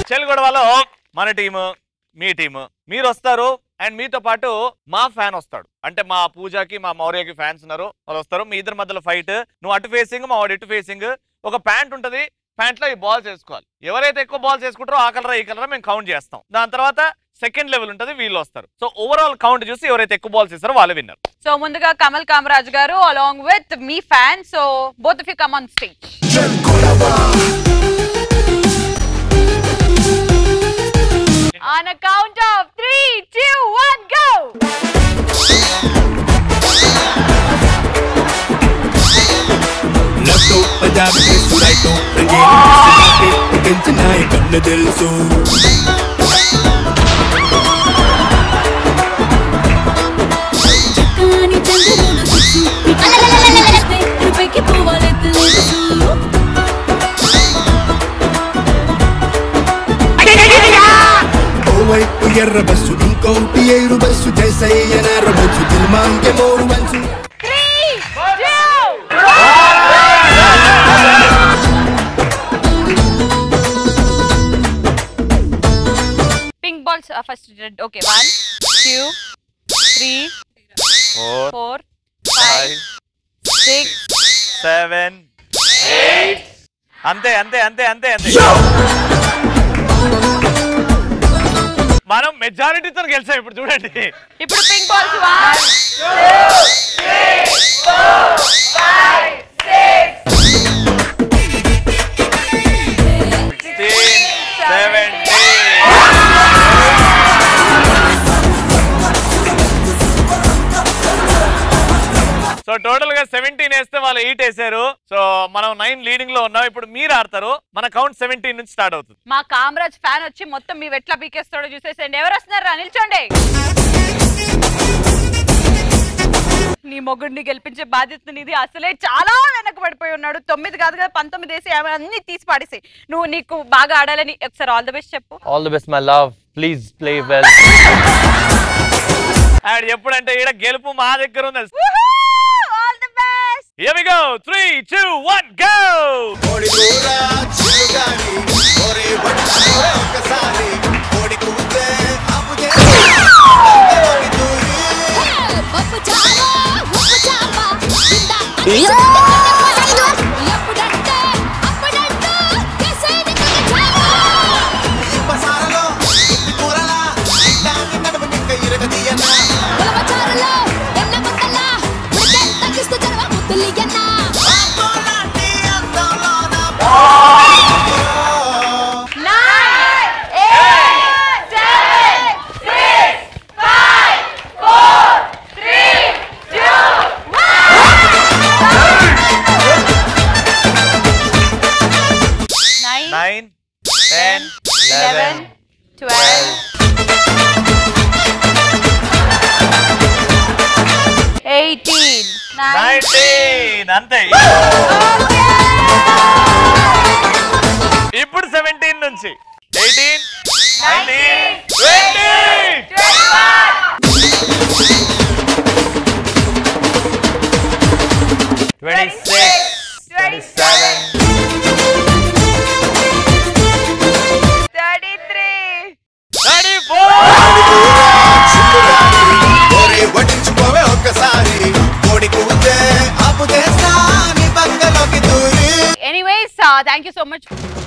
చెల్ గొడవలో మన టీము మీ టీము మీరు వస్తారు అండ్ మీతో పాటు మా ఫ్యాన్ వస్తాడు అంటే మా పూజకి మా మౌర్యకి ఫ్యాన్స్ ఉన్నారు వాళ్ళు వస్తారు మీ ఇద్దరి మధ్యలో ఫైట్ నువ్వు అటు ఫేసింగ్ మా వాడు ఇటు ఫేసింగ్ ఒక ప్యాంట్ ఉంటది ప్యాంట్ లో ఈ బాల్స్ వేసుకోవాలి ఎవరైతే ఎక్కువ బాల్స్ వేసుకుంటారో ఆ కలర్ ఈ కలర్ మేము కౌంట్ చేస్తాం దాని తర్వాత సెకండ్ లెవెల్ ఉంటది వీళ్ళు వస్తారు సో ఓవరాల్ కౌంట్ చూసి ఎవరైతే ఎక్కువ బాల్స్ ఇస్తారో వాళ్ళు విన్నారు సో ముందుగా కమల్ కామరాజ్ గారు అలాంగ్ విత్ మీ fan so both of you come on stage On a count of three, two, one, go! Left పంజాబ్ చేస్తూ రైట్ రంగేలి తెగించిన కన్ను తెలుసు చక్కని చంద్రుడు చూసి ఇకలలలలలలస్తే పైకి పోవాలి తెలుసు ఓవైపు ఎర్ర బస్సు ఇంకోటి ఏరు బస్సు జైసయ్య నర బస్సు దిల్మాంగే మోరు బస్సు Three, two, Pink balls uh, first. Okay, one, two, three, four four, five five, six. Seven eight అంతే అంతే అంతే అంతే అంతే మనం మెజారిటీతో గెలిచాం ఇప్పుడు చూడండి ఇప్పుడు pink balls one sixteen seventy so total గా సెవెంటీన్ వేస్తే వాళ్ళు ఎయిట్ వేసారు సో మనం నైన్ లీడింగ్ లో ఉన్నాం ఇప్పుడు మీరు ఆడతారు మన కౌంట్ సెవెంటీన్ నుంచి స్టార్ట్ అవుతుంది మా కామరాజ్ ఫ్యాన్ వచ్చి మొత్తం మీ ఎట్లా పీకేస్తాడో చూసేసండి ఎవరు వస్తున్నారా నిల్చోండి నీ మొగుడిని గెలిపించే బాధ్యత నీది అసలే చాలా వెనకబడిపోయి ఉన్నాడు తొమ్మిది కాదు కదా పంతొమ్మిది వేసి ఆమె అన్ని తీసి పాడేసి నువ్వు నీకు బాగా ఆడాలని ఒకసారి ఆల్ ద బెస్ట్ చెప్పు All the best, my love. Please play well. And ఎప్పుడంటే ఈడ గెలుపు మా దగ్గర ఉంది all the best Here we go. Three, two, one, go! కోడి కూర చిరుగాలి ఒరే వడ్డారే ఒక్కసారి కోడి కూతే అప్పు చేసి అందులోకి దూరి పప్పు చావా ఉప్పు చావా కింద ఎప్పుడంటే అప్పుడంటూ కేసేది చావా ఇప్పసారలో ఇప్పి కూరలా ఇట్లాంటి నడుము నిక్క ఇరగదీయనా ఉలవచారులో ఎన్న ముద్దలా ఉడికే తగ్గిస్తూ జరవ ముద్దులియన్నా అబ్బోలాంటి అందంలోన nine, eight, seven, six, five, four, three, two, one. Nine, Nine, ten, eleven, twelve, eighteen, nineteen. అంతే ఇప్పుడు సెవెంటీన్ నుంచి eighteen nineteen twenty twenty six twenty seven thirty-three. Thirty four ఒరే వడ్డించుకోవే ఒక్కసారి కోడి కూతే అప్పు చేస్తా నీ పక్కలోకి దూరి Anyways, uh, thank you so much.